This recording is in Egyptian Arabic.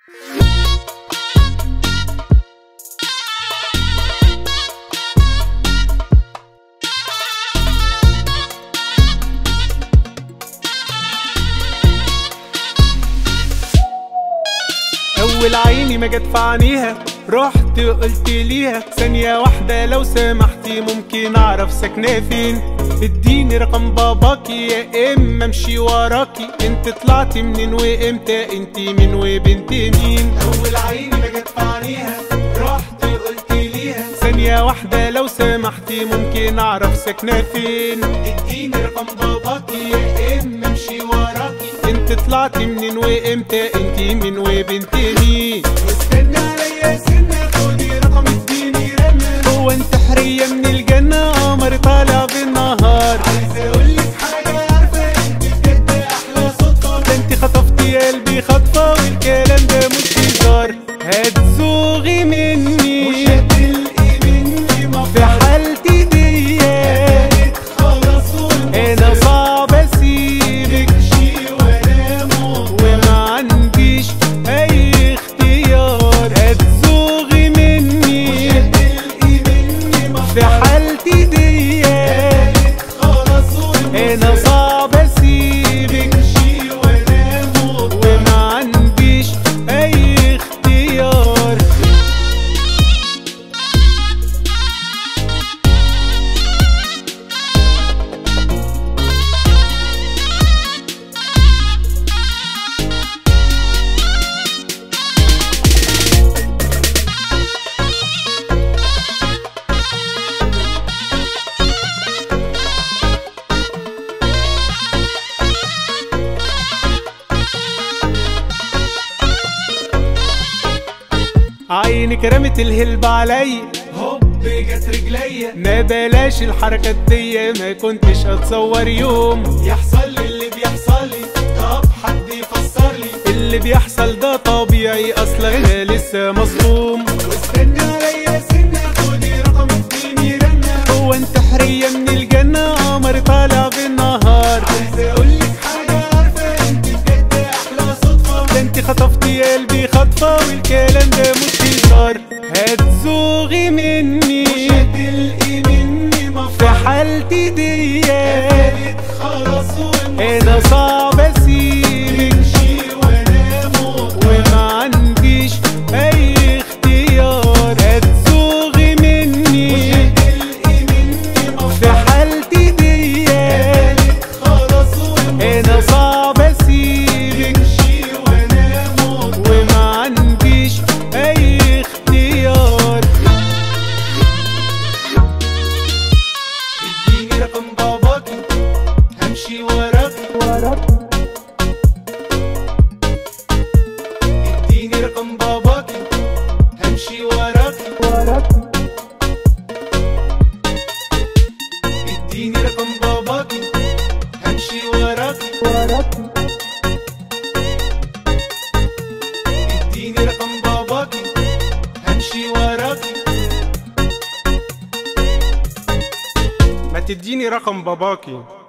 اول عيني ما جت في عينيها رحت قلت ليها ثانية واحدة لو سمحتي ممكن اعرف ساكنة فين اديني رقم باباكي يا اما امشي وراكي انت طلعتي منين وامتى انت مين وبنت مين اول عيني ما جت في عينيها رحت قلت ليها ثانية واحدة لو سمحتي ممكن اعرف ساكنة فين اديني رقم باباكي يا اما امشي وراكي انت طلعتي منين وامتى انت مين وبنت مين واستنى عليا سنة خدي رقم اديني رنة هو انت حرية من الجنة قمر طالع بالنهار عايز اقولك حاجة عارفة انت بجد احلى صدفة ده انت خطفتي قلبي خطفة والكلام ده مش هزار هتزوغي مني مش هتلقي مني مفر في حالتي دي خلاص انا صعب اسيبك شي ولا وما عنديش اي اختيار هتزوغي مني مش هتلقي مني في حالتي دي انا صعب اسيبك شي ولا وما عنديش اي اختيار عينك رمت الهلب عليا هوب جت رجليا ما بلاش الحركات دي ما كنتش اتصور يوم يحصل لي اللي بيحصل لي طب حد يفسر لي اللي بيحصل ده طبيعي اصلا انا لسه مصدوم واستنى عليا سنة خدي رقم اديني رنة هو انت حرية من الجنة قمر طالع بالنهار عايز اقولك حاجة عارفة انت بجد احلى صدفة ده انت خطفتي قلبي خطفة والكلام ده مش هزار هتزوغي مني مش هتلقي مني مفر في حالتي دي خلاص انا صعب اسيبك شي ولا وما عنديش اي اختيار هتزوغي مني مش هتلقي مني في حالتي دي خلاص انا صعب اسيبك شي ولا وما عنديش اي اختيار اديني رقم باباكي همشي وراكي اديني رقم باباكي همشي وراكي اديني رقم باباكي همشي وراكي اديني رقم باباكي همشي وراكي ما تديني رقم باباكي